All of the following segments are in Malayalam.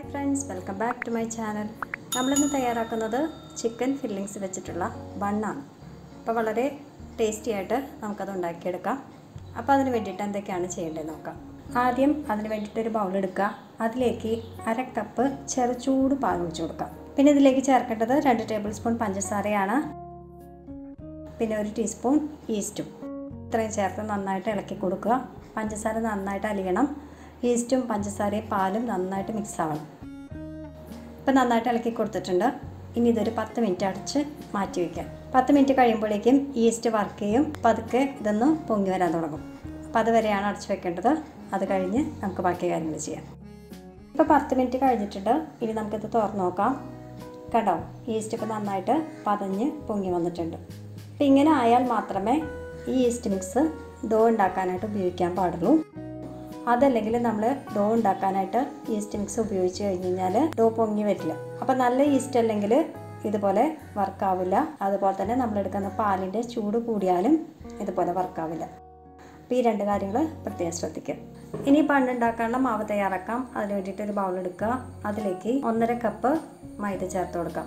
friends welcome back to my channel നമ്മളിന്ന് തയ്യാറാക്കുന്നത് ചിക്കൻ ഫില്ലിങ്സ് വെച്ചിട്ടുള്ള ബണ്ണാണ് അപ്പോൾ വളരെ ടേസ്റ്റി ആയിട്ട് നമുക്കത് ഉണ്ടാക്കിയെടുക്കാം അപ്പോൾ അതിന് വേണ്ടിയിട്ട് എന്തൊക്കെയാണ് ചെയ്യേണ്ടത് നോക്കാം ആദ്യം അതിന് വേണ്ടിയിട്ട് ഒരു ബൗൾ എടുക്കുക അതിലേക്ക് അര കപ്പ് ചെറുചൂട് പാൽ ഒഴിച്ച് കൊടുക്കാം പിന്നെ ഇതിലേക്ക് ചേർക്കേണ്ടത് രണ്ട് ടേബിൾ സ്പൂൺ പഞ്ചസാരയാണ് പിന്നെ ഒരു ടീസ്പൂൺ ഈസ്റ്റും ഇത്രയും ചേർത്ത് നന്നായിട്ട് ഇളക്കി കൊടുക്കുക പഞ്ചസാര നന്നായിട്ട് അലിയണം ഈസ്റ്റും പഞ്ചസാരയും പാലും നന്നായിട്ട് മിക്സ് ആവണം ഇപ്പം നന്നായിട്ട് ഇളക്കി കൊടുത്തിട്ടുണ്ട് ഇനി ഇതൊരു പത്ത് മിനിറ്റ് അടച്ച് മാറ്റി വയ്ക്കാം പത്ത് മിനിറ്റ് കഴിയുമ്പോഴേക്കും ഈസ്റ്റ് വർക്ക് ചെയ്യും പതുക്കെ ഇതൊന്ന് പൊങ്ങി വരാൻ തുടങ്ങും അപ്പോൾ അതുവരെയാണ് അടച്ചു വെക്കേണ്ടത് അത് കഴിഞ്ഞ് നമുക്ക് ബാക്കി കാര്യങ്ങൾ ചെയ്യാം ഇപ്പോൾ പത്ത് മിനിറ്റ് കഴിഞ്ഞിട്ടുണ്ട് ഇനി നമുക്കിത് തുറന്ന് നോക്കാം കണ്ടോ ഈസ്റ്റ് ഇപ്പോൾ നന്നായിട്ട് പതഞ്ഞ് പൊങ്ങി വന്നിട്ടുണ്ട് അപ്പോൾ ഇങ്ങനെ ആയാൽ മാത്രമേ ഈ ഈസ്റ്റ് മിക്സ് ഡോ ഉണ്ടാക്കാനായിട്ട് ഉപയോഗിക്കാൻ പാടുള്ളൂ അതല്ലെങ്കിൽ നമ്മൾ ഡോ ഉണ്ടാക്കാനായിട്ട് ഈസ്റ്റ് മിക്സ് ഉപയോഗിച്ച് കഴിഞ്ഞ് കഴിഞ്ഞാൽ ഡോ പൊങ്ങി വരില്ല അപ്പോൾ നല്ല ഈസ്റ്റ് അല്ലെങ്കിൽ ഇതുപോലെ വർക്കാവില്ല അതുപോലെ തന്നെ നമ്മൾ എടുക്കുന്ന പാലിൻ്റെ ചൂട് കൂടിയാലും ഇതുപോലെ വർക്കാവില്ല അപ്പോൾ ഈ രണ്ട് കാര്യങ്ങൾ പ്രത്യേകം ശ്രദ്ധിക്കുക ഇനി പണ്ടുണ്ടാക്കാനുള്ള മാവ് തയ്യാറാക്കാം അതിന് വേണ്ടിയിട്ട് ഒരു ബൗൾ എടുക്കുക അതിലേക്ക് ഒന്നര കപ്പ് മൈദ ചേർത്ത് കൊടുക്കാം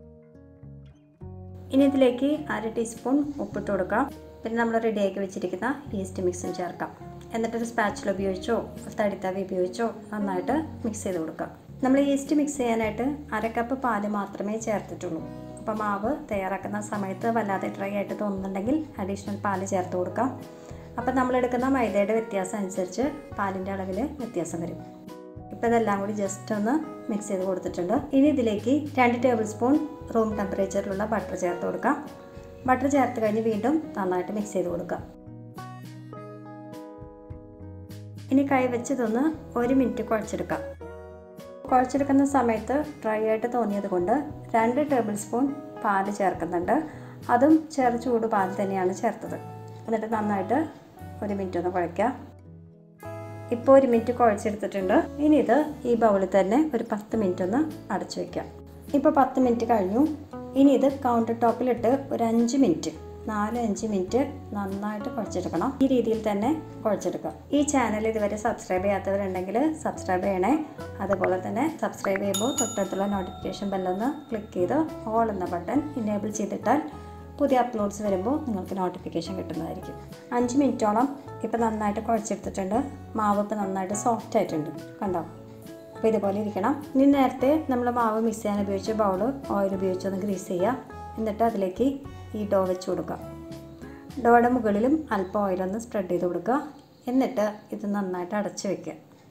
ഇനി ഇതിലേക്ക് അര ടീസ്പൂൺ ഉപ്പിട്ട് കൊടുക്കാം പിന്നെ നമ്മൾ റെഡിയാക്കി വെച്ചിരിക്കുന്ന ഈസ്റ്റ് മിക്സും ചേർക്കാം എന്നിട്ടൊരു സ്പാച്ചിൽ ഉപയോഗിച്ചോ തടിത്തവി ഉപയോഗിച്ചോ നന്നായിട്ട് മിക്സ് ചെയ്ത് കൊടുക്കാം നമ്മൾ ഈസ്റ്റ് മിക്സ് ചെയ്യാനായിട്ട് അര കപ്പ് പാല് മാത്രമേ ചേർത്തിട്ടുള്ളൂ അപ്പോൾ മാവ് തയ്യാറാക്കുന്ന സമയത്ത് വല്ലാതെ ഡ്രൈ ആയിട്ട് തോന്നുന്നുണ്ടെങ്കിൽ അഡീഷണൽ പാല് ചേർത്ത് കൊടുക്കാം അപ്പോൾ നമ്മളെടുക്കുന്ന മൈദയുടെ വ്യത്യാസം അനുസരിച്ച് പാലിൻ്റെ അളവിൽ വ്യത്യാസം വരും ഇപ്പോൾ ഇതെല്ലാം കൂടി ജസ്റ്റ് ഒന്ന് മിക്സ് ചെയ്ത് കൊടുത്തിട്ടുണ്ട് ഇനി ഇതിലേക്ക് രണ്ട് ടേബിൾ സ്പൂൺ റൂം ടെമ്പറേച്ചറിലുള്ള ബട്ടർ ചേർത്ത് കൊടുക്കാം ബട്ടർ ചേർത്ത് കഴിഞ്ഞ് വീണ്ടും നന്നായിട്ട് മിക്സ് ചെയ്ത് കൊടുക്കാം ഇനി കൈ വെച്ച് ഇതൊന്ന് ഒരു മിനിറ്റ് കുഴച്ചെടുക്കാം കുഴച്ചെടുക്കുന്ന സമയത്ത് ഡ്രൈ ആയിട്ട് തോന്നിയത് കൊണ്ട് രണ്ട് ടേബിൾ സ്പൂൺ പാല് ചേർക്കുന്നുണ്ട് അതും ചെറു ചൂട് പാൽ തന്നെയാണ് ചേർത്തത് എന്നിട്ട് നന്നായിട്ട് ഒരു മിനിറ്റ് ഒന്ന് കുഴയ്ക്കാം ഇപ്പോൾ ഒരു മിനിറ്റ് കുഴച്ചെടുത്തിട്ടുണ്ട് ഇനി ഇത് ഈ ബൗളിൽ തന്നെ ഒരു പത്ത് മിനിറ്റ് ഒന്ന് അടച്ചു വയ്ക്കാം ഇപ്പോൾ പത്ത് മിനിറ്റ് കഴിഞ്ഞു ഇനി ഇത് കൗണ്ടർ ടോപ്പിലിട്ട് ഒരു അഞ്ച് മിനിറ്റ് നാല് അഞ്ച് മിനിറ്റ് നന്നായിട്ട് കുഴച്ചെടുക്കണം ഈ രീതിയിൽ തന്നെ കുഴച്ചെടുക്കുക ഈ ചാനൽ ഇതുവരെ സബ്സ്ക്രൈബ് ചെയ്യാത്തവരുണ്ടെങ്കിൽ സബ്സ്ക്രൈബ് ചെയ്യണേ അതുപോലെ തന്നെ സബ്സ്ക്രൈബ് ചെയ്യുമ്പോൾ തൊട്ടടുത്തുള്ള നോട്ടിഫിക്കേഷൻ ബെല്ലൊന്ന് ക്ലിക്ക് ചെയ്ത് ഓൾ എന്ന ബട്ടൺ ഇനേബിൾ ചെയ്തിട്ടാൽ പുതിയ അപ്ലോഡ്സ് വരുമ്പോൾ നിങ്ങൾക്ക് നോട്ടിഫിക്കേഷൻ കിട്ടുന്നതായിരിക്കും അഞ്ച് മിനിറ്റോളം ഇപ്പോൾ നന്നായിട്ട് കുഴച്ചെടുത്തിട്ടുണ്ട് മാവ് ഇപ്പോൾ നന്നായിട്ട് സോഫ്റ്റ് ആയിട്ടുണ്ട് കണ്ടോ അപ്പോൾ ഇതുപോലെ ഇരിക്കണം ഇനി നേരത്തെ നമ്മൾ മാവ് മിക്സ് ചെയ്യാൻ ഉപയോഗിച്ച ബൗൾ ഓയിൽ ഉപയോഗിച്ച് ഒന്ന് ഗ്രീസ് ചെയ്യുക എന്നിട്ട് അതിലേക്ക് ഈ ഡോ വെച്ച് കൊടുക്കുക ഡോയുടെ മുകളിലും അല്പം ഓയിലൊന്ന് സ്പ്രെഡ് ചെയ്ത് കൊടുക്കുക എന്നിട്ട് ഇത് നന്നായിട്ട് അടച്ച് വയ്ക്കുക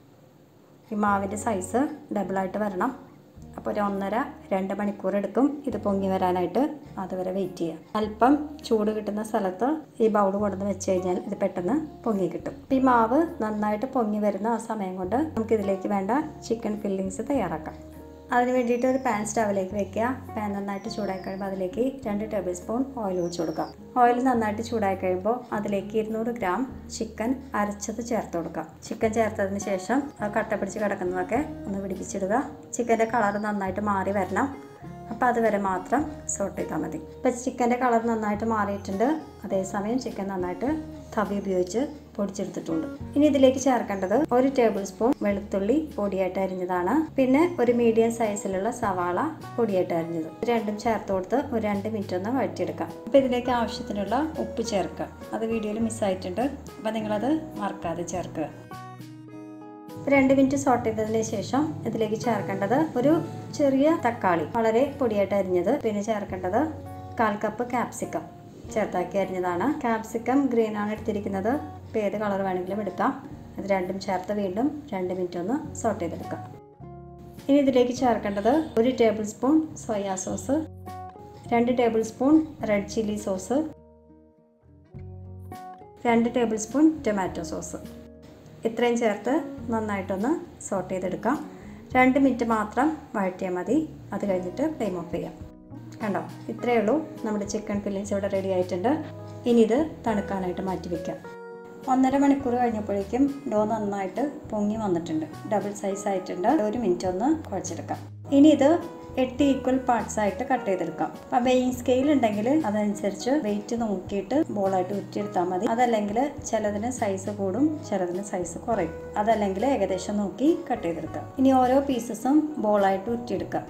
ഈ മാവിൻ്റെ സൈസ് ഡബിളായിട്ട് വരണം അപ്പോൾ ഒരു ഒന്നര രണ്ട് മണിക്കൂർ എടുക്കും ഇത് പൊങ്ങി വരാനായിട്ട് അതുവരെ വെയിറ്റ് ചെയ്യുക അല്പം ചൂട് കിട്ടുന്ന സ്ഥലത്ത് ഈ ബൗൾ കൊണ്ടുവന്ന് വെച്ച് കഴിഞ്ഞാൽ ഇത് പെട്ടെന്ന് പൊങ്ങി കിട്ടും ഈ മാവ് നന്നായിട്ട് പൊങ്ങി വരുന്ന ആ സമയം കൊണ്ട് നമുക്ക് ഇതിലേക്ക് വേണ്ട ചിക്കൻ ഫില്ലിങ്സ് തയ്യാറാക്കാം അതിന് വേണ്ടിയിട്ട് ഒരു പാൻ സ്റ്റവിലേക്ക് വെക്കുക പാൻ നന്നായിട്ട് ചൂടായി കഴിയുമ്പോൾ അതിലേക്ക് രണ്ട് ടേബിൾ സ്പൂൺ ഓയിൽ ഒഴിച്ച് കൊടുക്കാം ഓയിൽ നന്നായിട്ട് ചൂടായി കഴിയുമ്പോൾ അതിലേക്ക് ഇരുന്നൂറ് ഗ്രാം ചിക്കൻ അരച്ചത് ചേർത്ത് കൊടുക്കാം ചിക്കൻ ചേർത്തതിന് ശേഷം അത് കട്ട പിടിച്ച് കിടക്കുന്നതൊക്കെ ഒന്ന് പിടിപ്പിച്ചിടുക ചിക്കൻ്റെ കളർ നന്നായിട്ട് മാറി വരണം അപ്പോൾ അതുവരെ മാത്രം സോട്ട് ചെയ്താൽ മതി ഇപ്പം ചിക്കൻ്റെ കളർ നന്നായിട്ട് മാറിയിട്ടുണ്ട് അതേസമയം ചിക്കൻ നന്നായിട്ട് തവി ഉപയോഗിച്ച് പൊടിച്ചെടുത്തിട്ടുണ്ട് ഇനി ഇതിലേക്ക് ചേർക്കേണ്ടത് ഒരു ടേബിൾ സ്പൂൺ വെളുത്തുള്ളി പൊടിയായിട്ട് അരിഞ്ഞതാണ് പിന്നെ ഒരു മീഡിയം സൈസിലുള്ള സവാള പൊടിയായിട്ട് അരിഞ്ഞത് രണ്ടും ചേർത്ത് കൊടുത്ത് ഒരു രണ്ട് മിനിറ്റ് ഒന്ന് വഴറ്റിയെടുക്കാം അപ്പോൾ ഇതിലേക്ക് ആവശ്യത്തിനുള്ള ഉപ്പ് ചേർക്കുക അത് വീഡിയോയിൽ മിസ്സായിട്ടുണ്ട് അപ്പോൾ നിങ്ങളത് മറക്കാതെ ചേർക്കുക രണ്ട് മിനിറ്റ് സോട്ട് ചെയ്തതിന് ശേഷം ഇതിലേക്ക് ചേർക്കേണ്ടത് ഒരു ചെറിയ തക്കാളി വളരെ പൊടിയായിട്ട് അരിഞ്ഞത് പിന്നെ ചേർക്കേണ്ടത് കാൽ കപ്പ് ക്യാപ്സിക്കം ചേർത്താക്കി അരിഞ്ഞതാണ് ക്യാപ്സിക്കം ഗ്രീൻ ആണ് എടുത്തിരിക്കുന്നത് ഇപ്പോൾ ഏത് കളർ വേണമെങ്കിലും എടുക്കാം ഇത് രണ്ടും ചേർത്ത് വീണ്ടും രണ്ട് മിനിറ്റ് ഒന്ന് സോട്ട് ചെയ്തെടുക്കാം ഇനി ഇതിലേക്ക് ചേർക്കേണ്ടത് ഒരു ടേബിൾ സ്പൂൺ സോയാ സോസ് രണ്ട് tablespoon red chilli sauce രണ്ട് ടേബിൾ സ്പൂൺ ടൊമാറ്റോ സോസ് ഇത്രയും ചേർത്ത് നന്നായിട്ടൊന്ന് സോട്ട് ചെയ്തെടുക്കാം രണ്ട് മിനിറ്റ് മാത്രം വഴറ്റിയാൽ മതി അത് കഴിഞ്ഞിട്ട് ഫ്ലെയിം ഓഫ് ചെയ്യാം കണ്ടോ ഇത്രയേ ഉള്ളൂ നമ്മുടെ ചിക്കൻ ഫില്ലിങ്സ് ഇവിടെ റെഡി ആയിട്ടുണ്ട് ഇനി ഇത് തണുക്കാനായിട്ട് മാറ്റി വയ്ക്കാം ഒന്നര മണിക്കൂർ കഴിഞ്ഞപ്പോഴേക്കും ഡോ നന്നായിട്ട് പൊങ്ങി വന്നിട്ടുണ്ട് ഡബിൾ സൈസ് ആയിട്ടുണ്ട് ഒരു മിനിറ്റ് ഒന്ന് കുഴച്ചെടുക്കാം ഇനി ഇത് എട്ട് ഈക്വൽ പാർട്സ് ആയിട്ട് കട്ട് ചെയ്തെടുക്കാം അപ്പം വെയിങ് സ്കെയിൽ ഉണ്ടെങ്കിൽ അതനുസരിച്ച് വെയിറ്റ് നോക്കിയിട്ട് ബോളായിട്ട് ഉറ്റിയെടുത്താൽ മതി അതല്ലെങ്കിൽ ചിലതിന് സൈസ് കൂടും ചിലതിന് സൈസ് കുറയും അതല്ലെങ്കിൽ ഏകദേശം നോക്കി കട്ട് ചെയ്തെടുക്കാം ഇനി ഓരോ പീസസും ബോളായിട്ട് ഉറ്റിയെടുക്കാം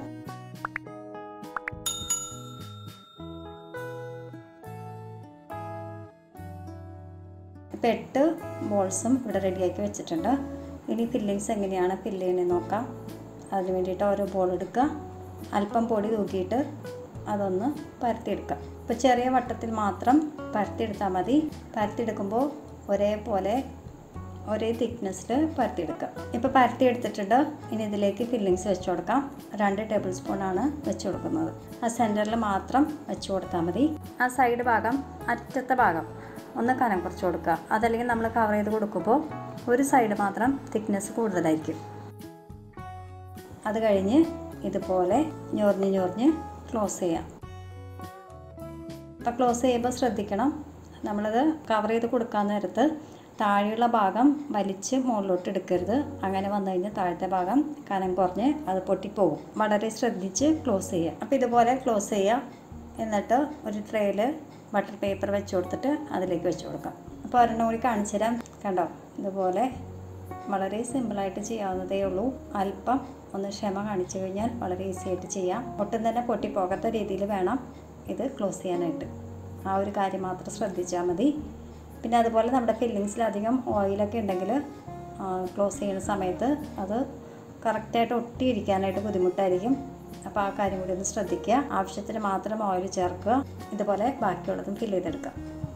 ഇപ്പം എട്ട് ബോൾസും ഇവിടെ റെഡിയാക്കി വെച്ചിട്ടുണ്ട് ഇനി ഫില്ലിങ്സ് എങ്ങനെയാണ് ഫില്ല് ചെയ്യുന്നത് നോക്കാം അതിന് വേണ്ടിയിട്ട് ഓരോ ബോൾ എടുക്കുക അല്പം പൊടി തൂക്കിയിട്ട് അതൊന്ന് പരത്തിയെടുക്കാം ഇപ്പോൾ ചെറിയ വട്ടത്തിൽ മാത്രം പരത്തിയെടുത്താൽ മതി പരത്തിയെടുക്കുമ്പോൾ ഒരേപോലെ ഒരേ തിക്നെസ്സിൽ പരത്തിയെടുക്കാം ഇപ്പോൾ പരത്തിയെടുത്തിട്ടുണ്ട് ഇനി ഇതിലേക്ക് ഫില്ലിങ്സ് വെച്ച് കൊടുക്കാം രണ്ട് ടേബിൾ സ്പൂണാണ് വെച്ച് കൊടുക്കുന്നത് ആ സെൻറ്ററിൽ മാത്രം വെച്ച് കൊടുത്താൽ മതി ആ സൈഡ് ഭാഗം അറ്റത്തെ ഭാഗം ഒന്ന് കനം കുറച്ച് കൊടുക്കുക അതല്ലെങ്കിൽ നമ്മൾ കവർ ചെയ്ത് കൊടുക്കുമ്പോൾ ഒരു സൈഡ് മാത്രം തിക്നെസ് കൂടുതലായിരിക്കും അത് കഴിഞ്ഞ് ഇതുപോലെ ഞൊറിഞ്ഞ് ഞൊറിഞ്ഞ് ക്ലോസ് ചെയ്യാം അപ്പോൾ ക്ലോസ് ചെയ്യുമ്പോൾ ശ്രദ്ധിക്കണം നമ്മളത് കവർ ചെയ്ത് കൊടുക്കാൻ നേരത്ത് താഴെയുള്ള ഭാഗം വലിച്ച് മുകളിലോട്ട് എടുക്കരുത് അങ്ങനെ വന്നു കഴിഞ്ഞാൽ താഴത്തെ ഭാഗം കനം കുറഞ്ഞ് അത് പൊട്ടിപ്പോകും വളരെ ശ്രദ്ധിച്ച് ക്ലോസ് ചെയ്യുക അപ്പോൾ ഇതുപോലെ ക്ലോസ് ചെയ്യുക എന്നിട്ട് ഒരു ട്രേയിൽ ബട്ടർ പേപ്പർ വെച്ച് കൊടുത്തിട്ട് അതിലേക്ക് വെച്ച് കൊടുക്കാം അപ്പോൾ ഒരെണ്ണം കൂടി കാണിച്ചു തരാം കണ്ടോ ഇതുപോലെ വളരെ സിമ്പിളായിട്ട് ചെയ്യാവുന്നതേ ഉള്ളൂ അല്പം ഒന്ന് ക്ഷമ കാണിച്ചു കഴിഞ്ഞാൽ വളരെ ഈസി ആയിട്ട് ചെയ്യാം ഒട്ടും തന്നെ പൊട്ടിപ്പോകാത്ത രീതിയിൽ വേണം ഇത് ക്ലോസ് ചെയ്യാനായിട്ട് ആ ഒരു കാര്യം മാത്രം ശ്രദ്ധിച്ചാൽ മതി പിന്നെ അതുപോലെ നമ്മുടെ ഫില്ലിങ്സിലധികം ഓയിലൊക്കെ ഉണ്ടെങ്കിൽ ക്ലോസ് ചെയ്യുന്ന സമയത്ത് അത് കറക്റ്റായിട്ട് ഒട്ടിയിരിക്കാനായിട്ട് ബുദ്ധിമുട്ടായിരിക്കും അപ്പോൾ ആ കാര്യം കൂടി ഒന്ന് ശ്രദ്ധിക്കുക ആവശ്യത്തിന് മാത്രം ഓയിൽ ചേർക്കുക ഇതുപോലെ ബാക്കിയുള്ളതും ഫില്ല് ചെയ്തെടുക്കുക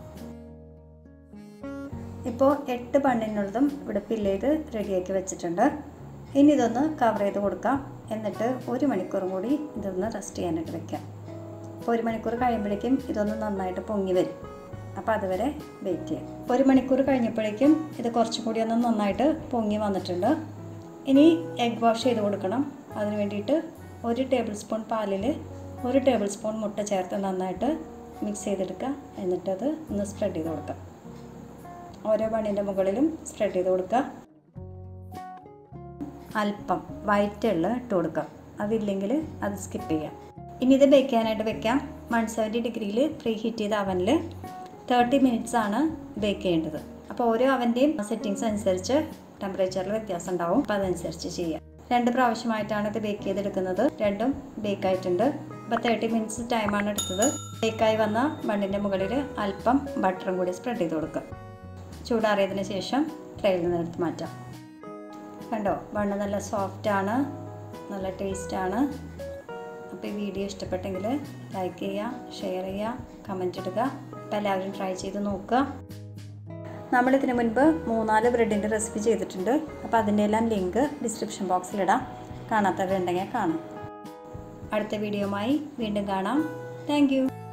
ഇപ്പോൾ എട്ട് ബണ്ണിനുള്ളതും ഇവിടെ ഫില്ല് ചെയ്ത് റെഡിയാക്കി വെച്ചിട്ടുണ്ട് ഇനി ഇതൊന്ന് കവർ ചെയ്ത് കൊടുക്കാം എന്നിട്ട് ഒരു മണിക്കൂറും കൂടി ഇതൊന്ന് റെസ്റ്റ് ചെയ്യാനായിട്ട് വെക്കാം അപ്പോൾ ഒരു മണിക്കൂർ കഴിയുമ്പോഴേക്കും ഇതൊന്ന് നന്നായിട്ട് പൊങ്ങി വരും അപ്പോൾ അതുവരെ വെയിറ്റ് ചെയ്യാം ഒരു മണിക്കൂർ കഴിഞ്ഞപ്പോഴേക്കും ഇത് കുറച്ചും കൂടി ഒന്ന് നന്നായിട്ട് പൊങ്ങി വന്നിട്ടുണ്ട് ഇനി എഗ് വാഷ് ചെയ്ത് കൊടുക്കണം അതിന് വേണ്ടിയിട്ട് ഒരു ടേബിൾ സ്പൂൺ പാലിൽ ഒരു ടേബിൾ സ്പൂൺ മുട്ട ചേർത്ത് നന്നായിട്ട് മിക്സ് ചെയ്തെടുക്കുക എന്നിട്ടത് ഒന്ന് സ്പ്രെഡ് ചെയ്ത് കൊടുക്കുക ഓരോ ബണ്ണിൻ്റെ മുകളിലും സ്പ്രെഡ് ചെയ്ത് കൊടുക്കുക അല്പം വൈറ്റ് എള്ള ഇട്ട് കൊടുക്കുക അതില്ലെങ്കിൽ അത് സ്കിപ്പ് ചെയ്യാം ഇനി ഇത് ബേക്ക് ചെയ്യാനായിട്ട് വെക്കാം വൺ സെവൻറ്റി ഡിഗ്രിയിൽ പ്രീ ഹീറ്റ് ചെയ്ത അവനിൽ തേർട്ടി മിനിറ്റ്സ് ആണ് ബേക്ക് ചെയ്യേണ്ടത് അപ്പോൾ ഓരോ അവൻ്റെയും സെറ്റിങ്സ് അനുസരിച്ച് ടെമ്പറേച്ചറിൽ വ്യത്യാസം ഉണ്ടാവും അപ്പോൾ അതനുസരിച്ച് ചെയ്യാം രണ്ട് പ്രാവശ്യമായിട്ടാണ് ഇത് ബേക്ക് ചെയ്തെടുക്കുന്നത് രണ്ടും ബേക്ക് ആയിട്ടുണ്ട് അപ്പോൾ തേർട്ടി മിനിറ്റ്സ് ടൈമാണ് എടുത്തത് ബേക്കായി വന്ന ബണ്ണിൻ്റെ മുകളിൽ അല്പം ബട്ടറും കൂടി സ്പ്രെഡ് ചെയ്ത് കൊടുക്കുക ചൂടാറിയതിന് ശേഷം ട്രെയിൽ നിന്ന് എടുത്ത് മാറ്റാം കണ്ടോ ബണ്ണ് നല്ല സോഫ്റ്റാണ് നല്ല ടേസ്റ്റാണ് അപ്പോൾ ഈ വീഡിയോ ഇഷ്ടപ്പെട്ടെങ്കിൽ ലൈക്ക് ചെയ്യുക ഷെയർ ചെയ്യുക കമൻറ്റ് ഇടുക അപ്പോൾ എല്ലാവരും ട്രൈ ചെയ്ത് നോക്കുക നമ്മളിതിന് മുൻപ് മൂന്നാല് ബ്രെഡിൻ്റെ റെസിപ്പി ചെയ്തിട്ടുണ്ട് അപ്പോൾ അതിൻ്റെ എല്ലാം ലിങ്ക് ഡിസ്ക്രിപ്ഷൻ ബോക്സിലിടാം കാണാത്തവരുണ്ടെങ്കിൽ കാണാം അടുത്ത വീഡിയോയുമായി വീണ്ടും കാണാം താങ്ക്